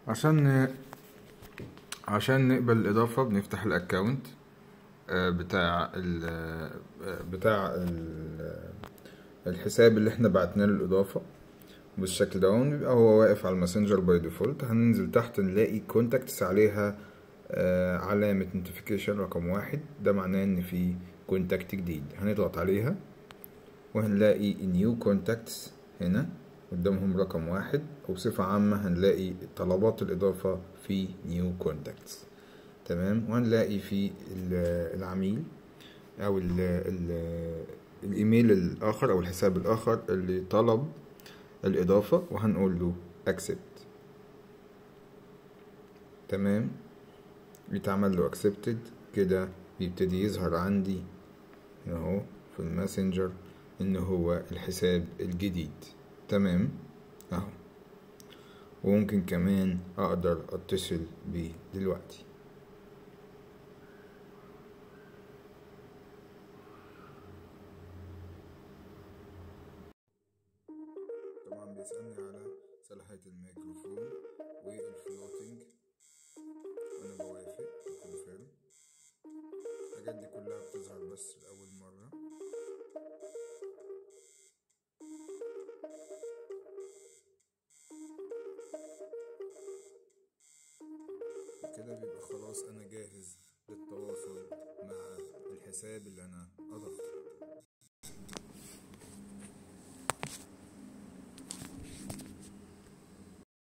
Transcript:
عشان عشان نقبل الإضافة بنفتح الأكاونت آه، بتاع ال آه، بتاع ال الحساب اللي احنا بعتنا له الإضافة بالشكل ده بيبقى هو واقف على الماسنجر باي ديفولت هننزل تحت نلاقي كونتاكتس عليها آه، علامة نوتيفيكيشن رقم واحد ده معناه ان في كونتاكت جديد هنضغط عليها وهنلاقي نيو كونتاكتس هنا قدامهم رقم واحد وبصفة عامة هنلاقي طلبات الإضافة في نيو كونتاكتس تمام وهنلاقي في ال- العميل أو ال ال الإيميل الآخر أو الحساب الآخر اللي طلب الإضافة وهنقول له accept تمام بيتعمل له accepted كده بيبتدي يظهر عندي هنا اهو في الماسنجر ان هو الحساب الجديد تمام اهو وممكن كمان اقدر اتصل بيه دلوقتي طبعا بيسألني على صلاحية الميكروفون والفلوتنج وانا بوافق بكونفيرم الحاجات دي كلها بتظهر بس لأول مرة كده بيبقى خلاص انا جاهز للتواصل مع الحساب اللي انا اضفته